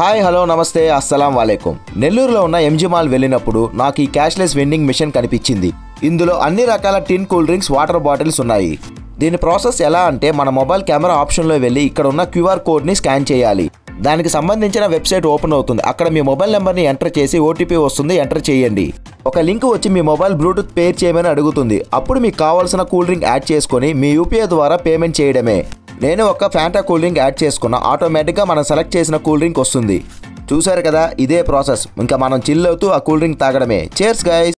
hi hello నమస్తే అస్సలాం వాలేకుం నెల్లూరులో ఉన్న ఎంజీ మాల్ వెళ్ళినప్పుడు నాకు ఈ క్యాష్లెస్ వెండింగ్ మిషన్ కనిపించింది ఇందులో అన్ని రకాల tin cool drinks water bottles ఉన్నాయి దీని ప్రాసెస్ ఎలా అంటే మన మొబైల్ కెమెరా ఆప్షన్లో వెళ్ళి ఇక్కడ ఉన్న క్యూఆర్ కోడ్ని స్కాన్ చేయాలి దానికి సంబంధించిన వెబ్సైట్ ఓపెన్ అవుతుంది అక్కడ మీ మొబైల్ నెంబర్ని ఎంటర్ చేసి ఓటీపీ వస్తుంది ఎంటర్ చేయండి ఒక లింక్ వచ్చి మీ మొబైల్ బ్లూటూత్ పేర్ చేయమని అడుగుతుంది అప్పుడు మీకు కావాల్సిన కూల్ డ్రింక్ యాడ్ చేసుకొని మీ యూపీఐ ద్వారా పేమెంట్ చేయడమే నేను ఒక ఫ్యాంటా కూల్ డ్రింక్ యాడ్ చేసుకున్నా ఆటోమేటిక్గా మనం సెలెక్ట్ చేసిన కూల్ డ్రింక్ వస్తుంది చూసారు కదా ఇదే ప్రాసెస్ ఇంకా మనం చిల్ అవుతూ ఆ కూల్ డ్రింక్ తాగడమే చేర్స్ గైస్